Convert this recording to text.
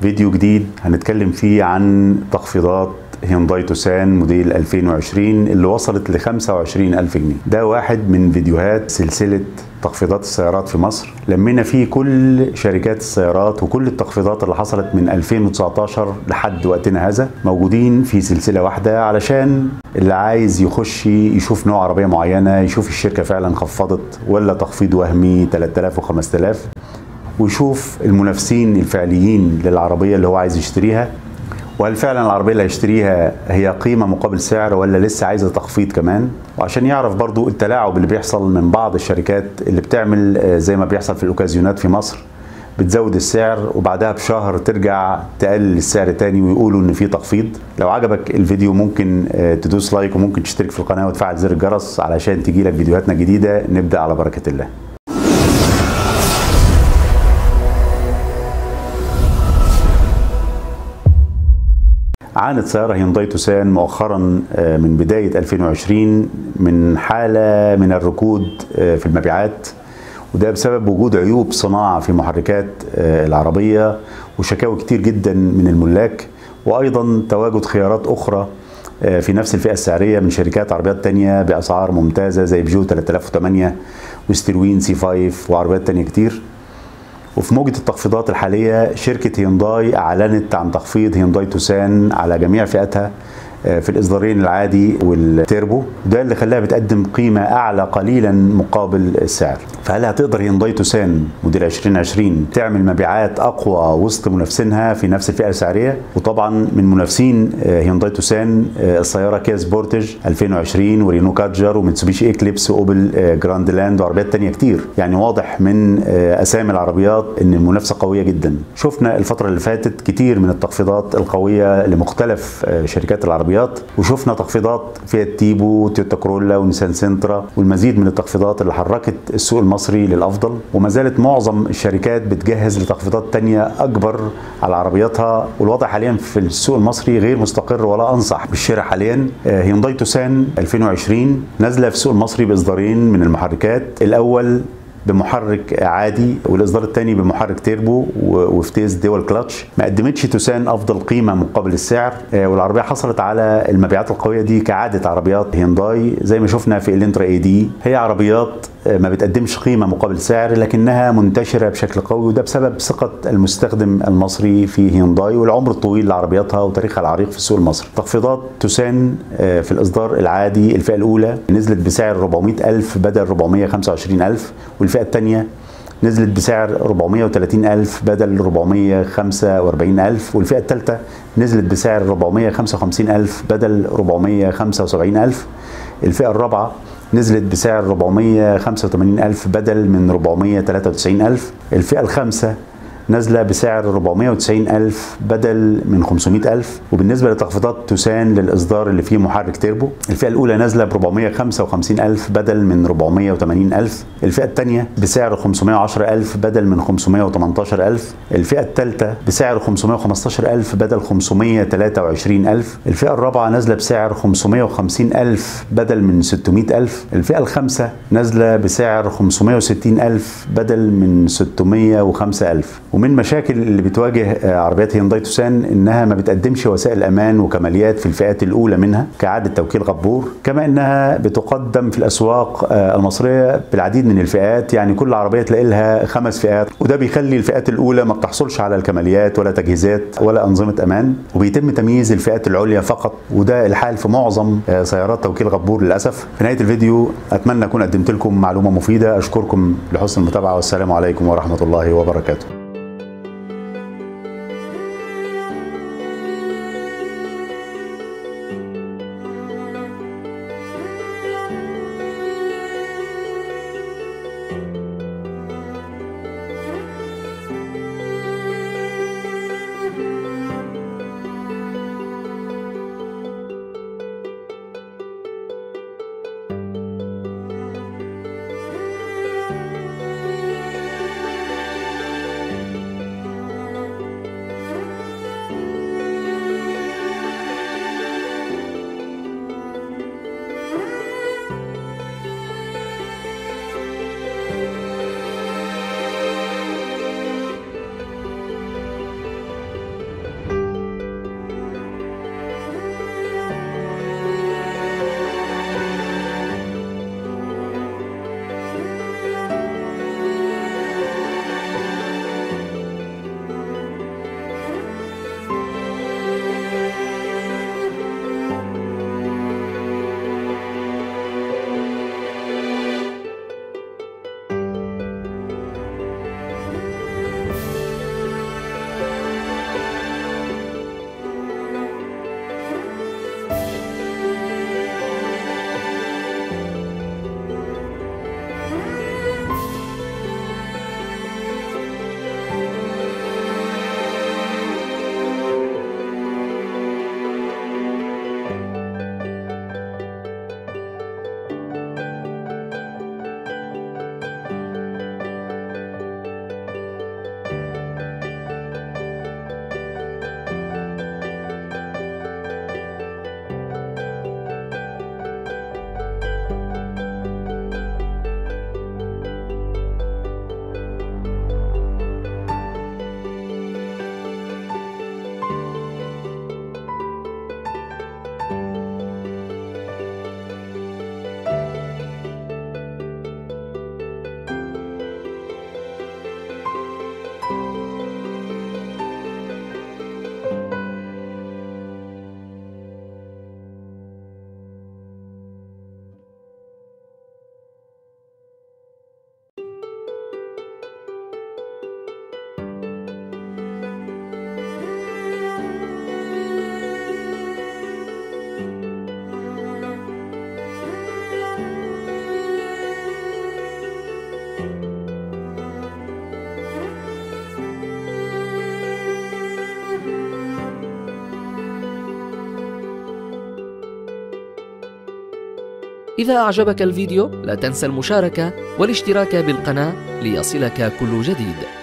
فيديو جديد هنتكلم فيه عن تخفيضات هيونداي توسان موديل 2020 اللي وصلت ل 25 ألف جنيه ده واحد من فيديوهات سلسلة تخفيضات السيارات في مصر لمينا فيه كل شركات السيارات وكل التخفيضات اللي حصلت من 2019 لحد وقتنا هذا موجودين في سلسلة واحدة علشان اللي عايز يخش يشوف نوع عربية معينة يشوف الشركة فعلا خفضت ولا تخفيض وهمي 3000 و5000 ويشوف المنافسين الفعليين للعربية اللي هو عايز يشتريها وهل فعلا العربيه اللي هيشتريها هي قيمه مقابل سعر ولا لسه عايزه تخفيض كمان وعشان يعرف برضو التلاعب اللي بيحصل من بعض الشركات اللي بتعمل زي ما بيحصل في الاوكازيونات في مصر بتزود السعر وبعدها بشهر ترجع تقلل السعر تاني ويقولوا ان في تخفيض لو عجبك الفيديو ممكن تدوس لايك وممكن تشترك في القناه وتفعل زر الجرس علشان تجيلك فيديوهاتنا الجديده نبدا على بركه الله عانت سيارة هيونداي توسان مؤخرا من بداية 2020 من حالة من الركود في المبيعات وده بسبب وجود عيوب صناعة في محركات العربية وشكاوي كتير جدا من الملاك وأيضا تواجد خيارات أخرى في نفس الفئة السعرية من شركات عربيات تانية بأسعار ممتازة زي بيجو 3008 وستروين سي 5 وعربيات تانية كتير وفي موجة التخفيضات الحالية شركة هيونداي أعلنت عن تخفيض هيونداي توسان على جميع فئاتها في الإصدارين العادي والتيربو ده اللي خلاها بتقدم قيمة أعلى قليلا مقابل السعر فهل هتقدر هيونداي توسان موديل 2020 تعمل مبيعات أقوى وسط منافسينها في نفس الفئة السعرية وطبعا من منافسين هيونداي توسان السيارة كيا سبورتج 2020 ورينو كارجر وميتسوبيشي اكليبس واوبل جراند لاند وعربيات تانية كتير يعني واضح من أسامي العربيات إن المنافسة قوية جدا شفنا الفترة اللي فاتت كتير من التخفيضات القوية لمختلف شركات العربيات العربيات وشفنا تخفيضات فيات تيبو وتويوتا كورولا ونيسان سنترا والمزيد من التخفيضات اللي حركت السوق المصري للافضل وما زالت معظم الشركات بتجهز لتخفيضات تانية اكبر على عربياتها والوضع حاليا في السوق المصري غير مستقر ولا انصح بالشراء حاليا هيونداي توسان 2020 نازله في السوق المصري باصدارين من المحركات الاول بمحرك عادي والاصدار الثاني بمحرك تيربو وفتيز دول كلاتش ما قدمتش توسان افضل قيمه مقابل السعر والعربيه حصلت على المبيعات القويه دي كعاده عربيات هيونداي زي ما شفنا في الانترا اي دي هي عربيات ما بتقدمش قيمه مقابل سعر لكنها منتشره بشكل قوي وده بسبب ثقه المستخدم المصري في هيونداي والعمر الطويل لعربياتها وتاريخها العريق في السوق المصري تخفيضات توسان في الاصدار العادي الفئه الاولى نزلت بسعر 400 ألف بدل 425 ألف والفئه الثانيه نزلت بسعر 430 ألف بدل 445 ألف والفئة الثالثة نزلت بسعر 455 ألف بدل 475 ألف الفئة الرابعة نزلت بسعر 485 ألف بدل من 493 ألف الفئة الخامسة نازله بسعر 490 ألف بدل من 500 ألف وبالنسبة لتخفيضات توسان للإصدار اللي فيه محرك تيربو الفئة الأولى نازلة ب 455 ألف بدل من 480 ألف الفئة الثانية بسعر 510 ألف بدل من 518 ألف الفئة الثالثة بسعر 515 ألف بدل 523 ألف الفئة الرابعة نازلة بسعر 550 ألف بدل من 600 ألف الفئة الخامسة نازلة بسعر 560 ألف بدل من 605 ألف ومن مشاكل اللي بتواجه عربيات هيونداي توسان انها ما بتقدمش وسائل امان وكماليات في الفئات الاولى منها كعاده توكيل غبور كما انها بتقدم في الاسواق المصريه بالعديد من الفئات يعني كل عربيه تلاقي لها خمس فئات وده بيخلي الفئات الاولى ما بتحصلش على الكماليات ولا تجهيزات ولا انظمه امان وبيتم تمييز الفئات العليا فقط وده الحال في معظم سيارات توكيل غبور للاسف في نهايه الفيديو اتمنى اكون قدمت لكم معلومه مفيده اشكركم لحسن المتابعه والسلام عليكم ورحمه الله وبركاته إذا أعجبك الفيديو لا تنسى المشاركة والاشتراك بالقناة ليصلك كل جديد